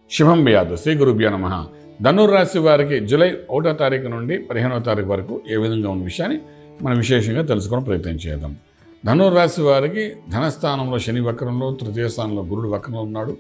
శుభం బియాదు శ్రీ గురుభ్యో నమ ధనుర్ రాశి వారికి జూలై ఒకటో తారీఖు నుండి పదిహేనో తారీఖు వరకు ఏ విధంగా ఉన్న విషయాన్ని మనం విశేషంగా తెలుసుకోవడం ప్రయత్నం చేద్దాం ధనుర్ రాశి వారికి ధనస్థానంలో శని వక్రంలో తృతీయ స్థానంలో గురుడు వక్రంలో ఉన్నాడు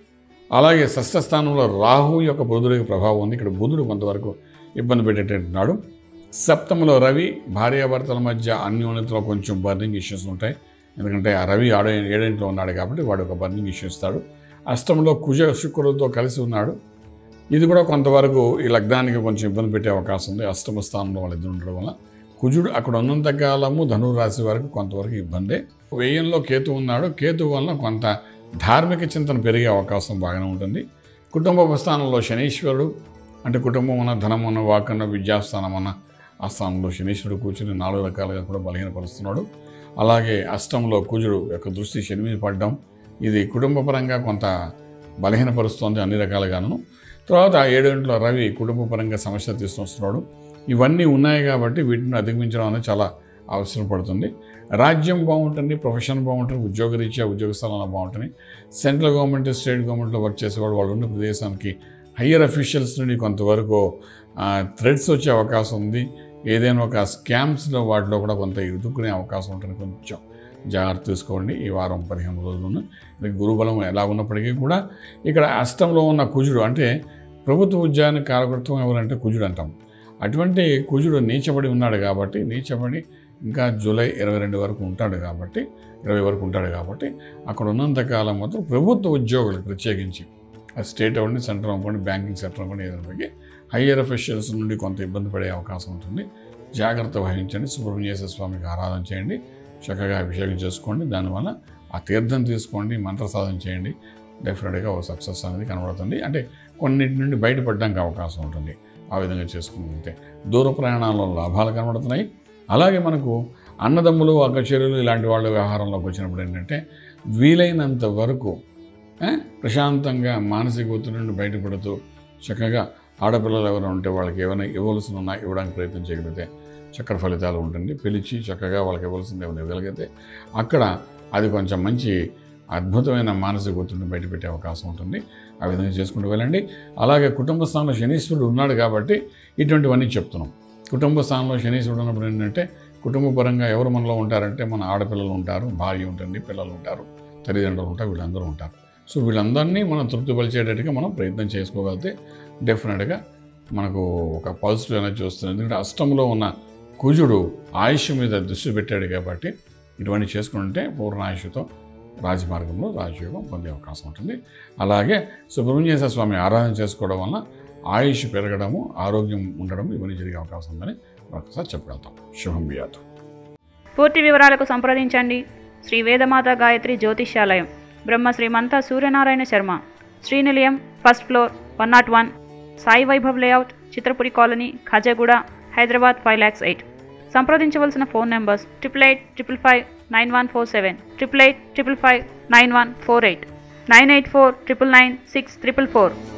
అలాగే షష్ఠ స్థానంలో రాహు యొక్క బుధుడి యొక్క ప్రభావం ఉంది ఇక్కడ బుధుడు కొంతవరకు ఇబ్బంది పెట్టేటట్టున్నాడు సప్తమలో రవి భార్యాభర్తల మధ్య అన్యోన్యతలో కొంచెం బర్నింగ్ ఇష్యూస్ ఉంటాయి ఎందుకంటే ఆ రవి ఆడ ఏడింట్లో ఉన్నాడు కాబట్టి వాడు ఒక బర్నింగ్ ఇష్యూ ఇస్తాడు అష్టంలో కుజ శుక్రులతో కలిసి ఉన్నాడు ఇది కూడా కొంతవరకు ఈ లగ్నానికి కొంచెం ఇబ్బంది పెట్టే అవకాశం ఉంది అష్టమ స్థానంలో వాళ్ళు ఇద్దరు ఉండడం వల్ల కుజుడు అక్కడ ఉన్నంత కాలము ధనురు రాశి వరకు కొంతవరకు ఇబ్బందే వ్యయంలో కేతు ఉన్నాడు కేతు వలన కొంత ధార్మిక చింతన పెరిగే అవకాశం బాగానే ఉంటుంది కుటుంబ స్థానంలో శనీశ్వరుడు అంటే కుటుంబం ఉన్న ధనం ఉన్న వాకన్న విద్యాస్థానం అన్న ఆ స్థానంలో శనీశ్వరుడు కూర్చుని నాలుగు రకాలుగా కూడా బలహీనపరుస్తున్నాడు అలాగే అష్టంలో కుజుడు యొక్క దృష్టి శని మీద పడడం ఇది కుటుంబపరంగా కొంత బలహీనపరుస్తోంది అన్ని రకాలుగాను తర్వాత ఏడింట్లో రవి కుటుంబపరంగా సమస్య తీసుకొస్తున్నాడు ఇవన్నీ ఉన్నాయి కాబట్టి వీటిని అధిగమించడం అనేది చాలా అవసరం పడుతుంది రాజ్యం బాగుంటుంది ప్రొఫెషన్ బాగుంటుంది ఉద్యోగరీత్యా ఉద్యోగ స్థలాలు బాగుంటుంది సెంట్రల్ గవర్నమెంట్ స్టేట్ గవర్నమెంట్లో వర్క్ చేసేవాడు వాళ్ళు ఉన్న ప్రదేశానికి హయ్యర్ అఫీషియల్స్ నుండి కొంతవరకు థ్రెడ్స్ వచ్చే అవకాశం ఉంది ఏదైనా ఒక స్కామ్స్లో వాటిలో కూడా కొంత ఇరుక్కునే అవకాశం ఉంటుంది కొంచెం జాగ్రత్త తీసుకోండి ఈ వారం పదిహేను రోజులను గురుబలం ఎలా ఉన్నప్పటికీ కూడా ఇక్కడ అష్టంలో ఉన్న కుజుడు అంటే ప్రభుత్వ ఉద్యోగానికి కారకృత్వం ఎవరంటే కుజుడు అంటాం అటువంటి కుజుడు నీచబడి ఉన్నాడు కాబట్టి నీచబడి ఇంకా జూలై ఇరవై రెండు వరకు ఉంటాడు కాబట్టి ఇరవై వరకు ఉంటాడు కాబట్టి అక్కడ ఉన్నంతకాలం మాత్రం ప్రభుత్వ ఉద్యోగులు ప్రత్యేకించి అది స్టేట్ అవ్వండి సెంట్రల్ అవ్వండి బ్యాంకింగ్ సెక్టర్ అవ్వండి ఏదైనా హయ్యర్ అఫీషియల్స్ నుండి కొంత ఇబ్బంది పడే అవకాశం ఉంటుంది జాగ్రత్త వహించండి సుబ్రహ్మణ్యేశ్వర స్వామికి ఆరాధన చేయండి చక్కగా అభిషేకం చేసుకోండి దానివల్ల ఆ తీర్థం తీసుకోండి మంత్ర సాధన చేయండి డెఫినెట్గా ఒక సక్సెస్ అనేది కనబడుతుంది అంటే కొన్నిటి నుండి బయటపడడానికి అవకాశం ఉంటుంది ఆ విధంగా చేసుకుంటే దూర ప్రయాణాల్లో లాభాలు కనబడుతున్నాయి అలాగే మనకు అన్నదమ్ములు అక్కచెరులు ఇలాంటి వాళ్ళ వ్యవహారంలోకి వచ్చినప్పుడు ఏంటంటే వీలైనంత వరకు ఆ, ప్రశాంతంగా మానసిక ఒత్తిడి నుండి బయటపడుతూ చక్కగా ఆడపిల్లలు ఎవరైనా ఉంటే వాళ్ళకి ఏమైనా ఇవ్వాల్సిన ఉన్నా ఇవ్వడానికి ప్రయత్నం చేయగలిగితే చక్కటి ఫలితాలు ఉంటుంది పిలిచి చక్కగా వాళ్ళకి ఇవ్వాల్సింది ఏమైనా ఇవ్వగలిగితే అక్కడ అది కొంచెం మంచి అద్భుతమైన మానసిక ఒత్తిడిని బయటపెట్టే అవకాశం ఉంటుంది ఆ విధంగా చేసుకుంటూ వెళ్ళండి అలాగే కుటుంబ స్థానంలో శనీశ్వరుడు ఉన్నాడు కాబట్టి ఇటువంటివన్నీ చెప్తున్నాం కుటుంబ స్థానంలో శనీశ్వరుడు ఉన్నప్పుడు ఏంటంటే కుటుంబ పరంగా ఎవరు మనలో ఉంటారంటే మన ఆడపిల్లలు ఉంటారు భార్య ఉంటుంది పిల్లలు ఉంటారు తల్లిదండ్రులు ఉంటారు వీళ్ళందరూ ఉంటారు సో వీళ్ళందరినీ మనం తృప్తిపరిచేటట్టుగా మనం ప్రయత్నం చేసుకోగలిగితే డెఫినెట్గా మనకు ఒక పాజిటివ్ ఎనర్జీ వస్తుంది ఎందుకంటే అష్టంలో ఉన్న కుజుడు ఆయుష్ మీద దృష్టి పెట్టాడు కాబట్టి ఇటువంటి చేసుకుంటే పూర్ణ ఆయుష్తో రాజమార్గంలో రాజయోగం పొందే అవకాశం ఉంటుంది అలాగే సుబ్రహ్మణ్యేశ్వర స్వామి ఆరాధన చేసుకోవడం వలన ఆయుష్ పెరగడము ఆరోగ్యం ఉండడం ఇవన్నీ జరిగే అవకాశం ఉందని ఒకసారి చెప్పగలుగుతాం శుభం బియాతు పూర్తి వివరాలకు సంప్రదించండి శ్రీ వేదమాత గాయత్రి జ్యోతిష్యాలయం Brahma Srimantha Suryanarayana Sharma Srinilayam first floor one naught one Sai Vaibhav layout Chitrapuri colony Khajaguda Hyderabad five lakhs eight సంప్రదించవలసిన phone numbers triple eight triple five nine one four seven triple eight triple five nine one four eight nine eight four triple nine six triple four